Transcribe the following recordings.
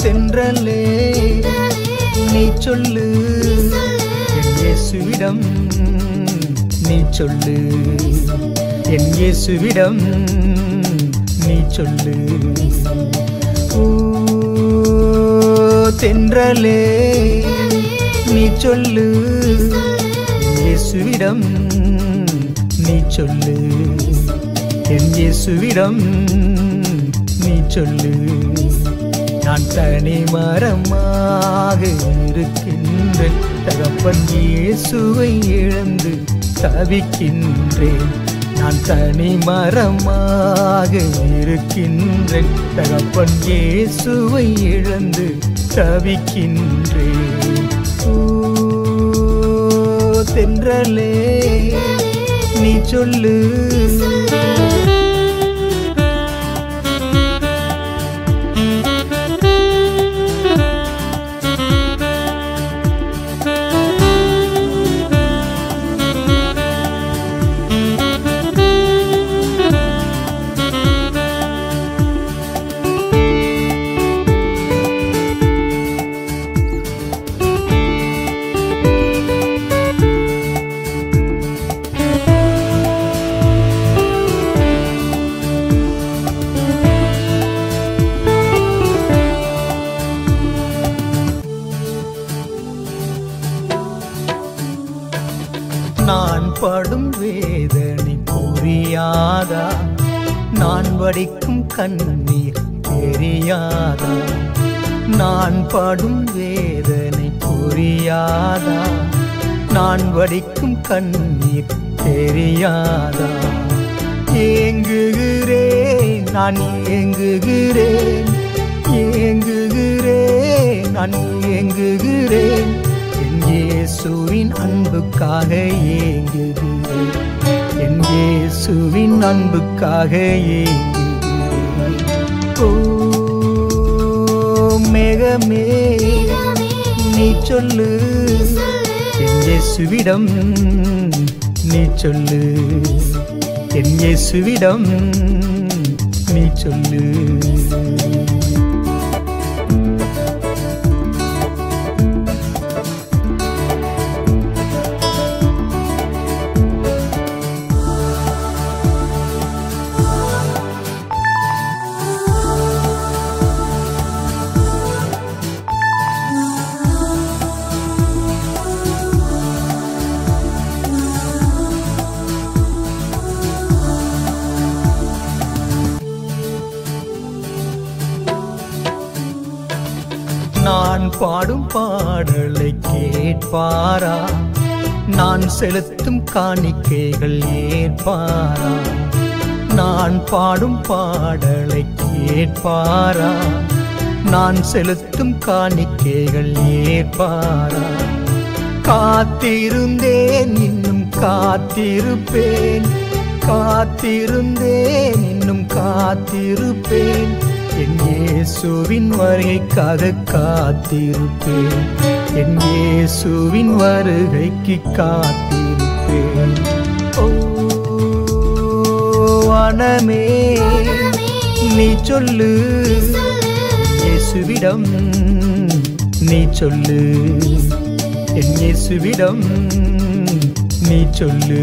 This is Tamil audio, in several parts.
தென்றலே நீ சொல்லு என் இயேசுவிடம் நீ சொல்லு என் இயேசுவிடம் நீ சொல்லு ஓ தென்றலே நீ சொல்லு என் இயேசுவிடம் நீ சொல்லு என் இயேசுவிடம் நீ சொல்லு நான் தனி மரமாக இருக்கின்றேன் தகப்பன் இயேசுவை இழந்து தவிக்கின்றேன் நான் தனி மரமாக இருக்கின்றேன் தகப்பன் இயேசுவை இழந்து தவிக்கின்றேன் ஓ தென்றலே நீ சொல்லு நான் படும் வேதனை புரியாதா நான் வடிக்கும் கண்ணீர் தெரியாதா நான் படும் வேதனை புரியாதா நான் வடிக்கும் கண்ணீர் தெரியாதா ஏங்குகிறேன் நான் ஏங்குகிறேன் ஏங்குகிறேன் நான் ஏங்குகிறேன் என் இயேசுவின் அன்புக்காக ஏங்குகிறேன் என் இயேசுவின் அன்புக்காக ஏங்குகிறேன் ஓ மேகமே நீ சொல்லு என் இயேசுவிடம் நீ சொல்லு என் இயேசுவிடம் நீ சொல்லு நான் பாடும் பாடலை கேட்பாரா நான் செலுத்தும் காணிக்கைகள் ஏற்பாரா நான் பாடும் பாடலை கேட்பாரா நான் செலுத்தும் காணிக்கைகள் ஏற்பாரா காத்திருந்தேன் இன்னும் காத்திருப்பேன் காத்திருந்தேன் இன்னும் காத்திருப்பேன் என் இயேசுவின் வருகைக்காக காத்திருப்பேன் என் இயேசுவின் வருகைக்கு காத்திருப்பேன் ஓ வனமே நீ சொல்லு இயேசுவிடம் நீ சொல்லு என் இயேசுவிடம் நீ சொல்லு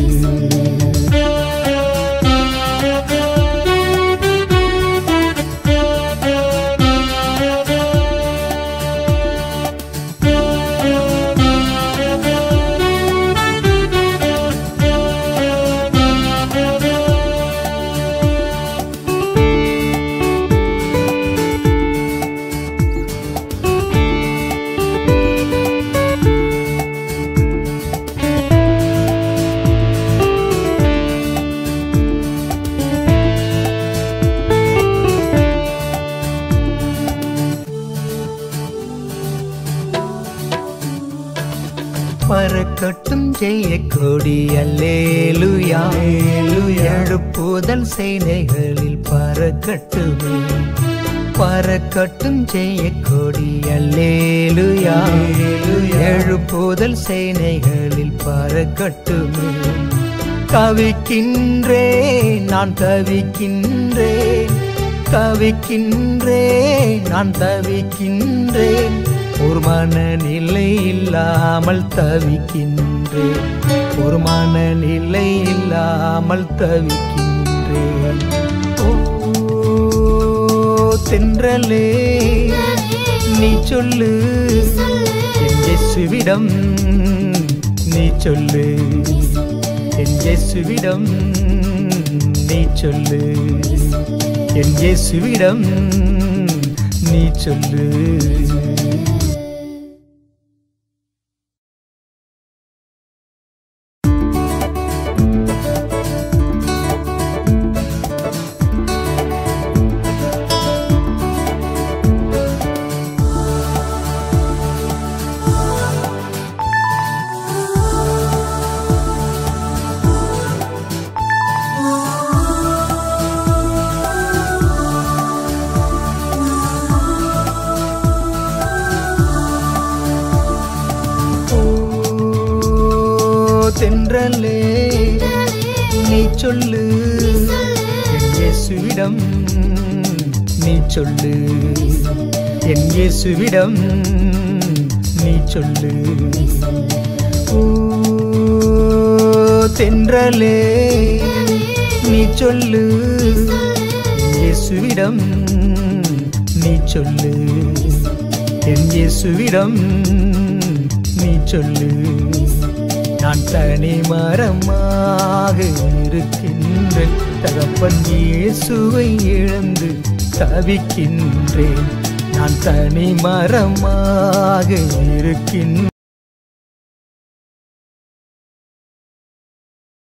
பறக்கட்டும் ஜெய கொடி அல்லேலுயா எழுப்புதல் சேனைகளில் பறக்கட்டுமே பறக்கட்டும் ஜெய கொடி அல்லேலுயா எழுப்புதல் சேனைகளில் பறக்கட்டுமே தவிக்கின்றேன் நான் தவிக்கின்றேன் தவிக்கின்றேன் நான் தவிக்கின்றேன் ஒரு மனநிலை இல்லாமல் தவிக்கின்றேன் ஒரு மனநிலை இல்லாமல் தவிக்கின்றேன் ஓ தென்றலே நீ சொல்லு என் இயேசுவிடம் நீ சொல்லு என் இயேசுவிடம் நீ சொல்லு என் இயேசுவிடம் நீ சொல்லு ஓ தென்றலே நீ சொல்லு என் இயேசுவிடம் நீ சொல்லு என் இயேசுவிடம் நீ சொல்லு ஓ தென்றலே நீ சொல்லு என் இயேசுவிடம் நீ சொல்லு என் இயேசுவிடம் நீ சொல்லு நான் தனி மரமாக இருக்கின்றேன் தகப்பன் இயேசுவை இழந்து தவிக்கின்றேன் நான் தனி மரமாக இருக்கின்றேன்